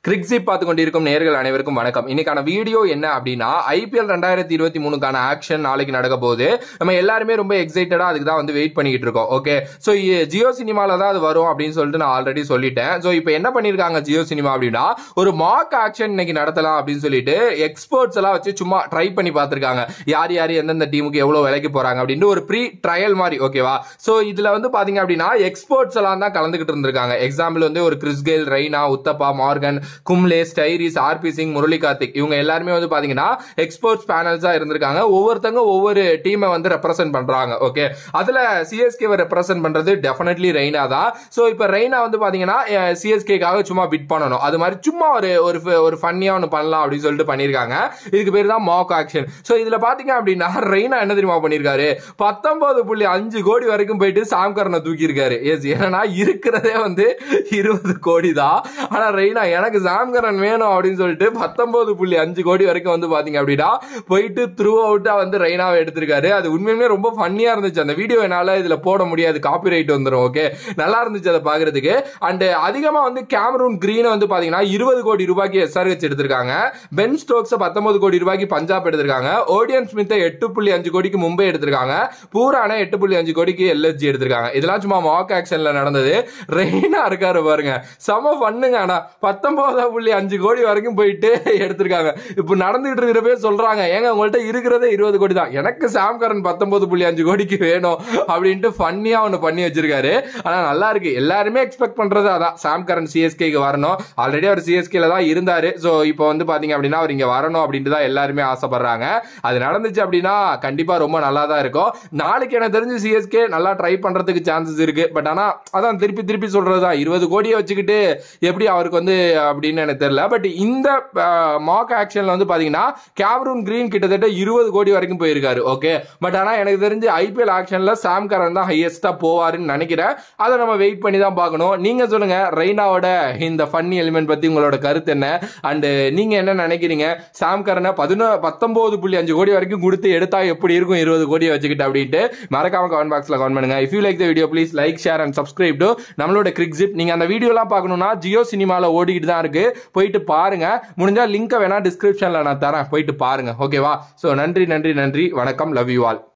கிரிக்ஸிப் பார்த்து கொண்டிருக்கும் நேர்கள் அனைவருக்கும் வணக்கம் இன்னைக்கான வீடியோ என்ன அப்படின்னா ஐபிஎல் ரெண்டாயிரத்தி இருபத்தி மூணுக்கான ஆக்ஷன் நாளைக்கு நடக்க போகுது நம்ம எல்லாருமே ரொம்ப எக்ஸைட்டடா அதுக்கு தான் வந்து வெயிட் பண்ணிக்கிட்டு இருக்கோம் ஓகே ஸோ ஜியோ சினிமால தான் அது வரும் அப்படின்னு சொல்லிட்டு நான் ஆல்ரெடி சொல்லிட்டேன் ஸோ இப்போ என்ன பண்ணியிருக்காங்க ஜியோ சினிமா அப்படின்னா ஒரு மார்க் ஆக்ஷன் இன்னைக்கு நடத்தலாம் அப்படின்னு சொல்லிட்டு எக்ஸ்பர்ட்ஸ் எல்லாம் வச்சு சும்மா ட்ரை பண்ணி பார்த்துருக்காங்க யார் யார் எந்தெந்த டீமுக்கு எவ்வளோ விலைக்கு போறாங்க அப்படின்ட்டு ஒரு ப்ரீ ட்ரையல் மாதிரி ஓகேவா ஸோ இதுல வந்து பாத்தீங்க அப்படின்னா எக்ஸ்பர்ட்ஸ் எல்லாம் தான் கலந்துகிட்டு இருந்திருக்காங்க எக்ஸாம்பிள் வந்து ஒரு Chris Gayle Raina Uthappa Morgan Kumble Styris RP Singh Murali Karthik இவங்க எல்லாருமே வந்து பாத்தீங்கன்னா எக்ஸ்பர்ட்ஸ் பேனல்ஸா இருந்திருக்காங்க ஒவ்வொருத்தங்க ஒவ்வொரு டீமை வந்து ரெப்ரசென்ட் பண்றாங்க ஓகே அதுல சிஎஸ்கேவை ரெப்ரசென்ட் பண்றது டெஃபினெட்லி ரெய்னா தான் ஸோ இப்போ ரெய்னா வந்து பாத்தீங்கன்னா சிஎஸ்கேக்காக சும்மா பிட் பண்ணணும் அது மாதிரி சும்மா ஒரு ஒரு ஒரு ஃபன்னியா ஒன்று பண்ணலாம் அப்படின்னு சொல்லிட்டு பண்ணியிருக்காங்க இதுக்கு பேர் தான் மாக் ஆக்ஷன் ஸோ இதுல பாத்தீங்க அப்படின்னா ரெய்னா என்ன தெரியுமா பண்ணியிருக்காரு பத்தொன்பது புள்ளி அஞ்சு கோடி வரைக்கும் போயிட்டு சாம்கரனை தூக்கியிருக்காரு எஸ் ஏன்னா இருக்கிறதே வந்து இருபது கோடி தான் ஆனா ரெய்னா எனக்கு சாம்கரன் வேணும் அப்படின்னு சொல்லிட்டு பத்தொன்பது புள்ளி அஞ்சு கோடி வரைக்கும் வந்து பாத்தீங்க அப்படின்னா போயிட்டு த்ரூ அவுட்டா வந்து ரெய்னாவை எடுத்திருக்காரு அது உண்மையுமே ரொம்ப ஃபன்னியா இருந்துச்சு அந்த வீடியோ என்னால இதுல போட முடியாது காப்பி ரைட் வந்துடும் ஓகே நல்லா இருந்துச்சு அதை பாக்குறதுக்கு அண்ட் அதிகமா வந்து கேமரூன் கிரீனை வந்து பாத்தீங்கன்னா இருபது கோடி ரூபாய்க்கு எஸ்ஆர்ஹெச் எடுத்திருக்காங்க பென் ஸ்டோக்ஸ் பத்தொன்பது கோடி ரூபாய்க்கு பஞ்சாப் எடுத்திருக்காங்க ஓடியன் ஸ்மித்தை எட்டு புள்ளி அஞ்சு கோடிக்கு மும்பை எடுத்திருக்காங்க பூரான எட்டு புள்ளி அஞ்சு கோடிக்கு எல்எஸ்ஜி எடுத்திருக்காங்க இதெல்லாம் சும்மா மாக் ஆக்ஷன்ல நடந்தது ரெய்னா இருக்காரு பாருங்க செம பண்ணுங்க ஆனா பத்தொன்பது புள்ளி அஞ்சு கோடி வரைக்கும் போயிட்டு எடுத்திருக்காங்க இப்போ நடந்துகிட்டு இருக்கிறப்பே சொல்றாங்க ஏங்க உங்கள்ட்ட இருக்கிறதே இருபது கோடி தான் எனக்கு சாம்கரன் பத்தொன்பது புள்ளி அஞ்சு கோடிக்கு வேணும் அப்படின்ட்டு ஃபன்னியா ஒன்று பண்ணி வச்சிருக்காரு ஆனா நல்லா இருக்கு எல்லாருமே எக்ஸ்பெக்ட் பண்றது அதான் சாம்கரன் சிஎஸ்கேக்கு வரணும் ஆல்ரெடி அவர் சிஎஸ்கேல தான் இருந்தாரு ஸோ இப்போ வந்து பாத்தீங்க அப்படின்னா அவர் இங்க வரணும் அப்படின்ட்டு தான் எல்லாருமே ஆசைப்படுறாங்க அது நடந்துச்சு அப்படின்னா கண்டிப்பா ரொம்ப நல்லா தான் இருக்கும் நாளைக்கு எனக்கு தெரிஞ்சு சிஎஸ்கே நல்லா ட்ரை பண்றதுக்கு சான்சஸ் இருக்கு பட் ஆனா அதான் திருப்பி திருப்பி சொல்றது தான் இருபது கோடியை வச்சுக்கிட்டு எப்படி அவருக்கு வந்து அப்படின்னு எனக்கு தெரியல பட் இந்த மாக் ஆக்ஷன்ல வந்து பாத்தீங்கன்னா கேமரூன் கிரீன் கிட்டத்தட்ட இருபது கோடி வரைக்கும் போயிருக்காரு ஓகே பட் ஆனா எனக்கு தெரிஞ்சு ஐபிஎல் ஆக்ஷன்ல சாம் கரன் தான் ஹையஸ்டா போவாருன்னு நினைக்கிறேன் அதை நம்ம வெயிட் பண்ணி தான் பார்க்கணும் நீங்க சொல்லுங்க ரெய்னாவோட இந்த ஃபன்னி எலிமெண்ட் பத்தி உங்களோட கருத்து என்ன அண்ட் நீங்க என்ன நினைக்கிறீங்க சாம் கரனை பதினோ பத்தொன்பது புள்ளி அஞ்சு கோடி வரைக்கும் கொடுத்து எடுத்தா எப்படி இருக்கும் இருபது கோடியை வச்சுக்கிட்டு அப்படின்ட்டு மறக்காம கமெண்ட் பாக்ஸ்ல கமெண்ட் பண்ணுங்க if you like the video please like share and subscribe to நம்மளோட கிரிக்ஸிப் நீங்க அந்த வீடியோலாம் பார்க்கணும்னா ஜியோ சினிமால ஓடிக்கிட்டு தான் இருக்கு போயிட்டு பாருங்க முடிஞ்சா லிங்கை வேணா டிஸ்கிரிப்ஷன்ல நான் தரேன் போயிட்டு பாருங்க ஓகேவா ஸோ நன்றி நன்றி நன்றி வணக்கம் லவ் யூ ஆல்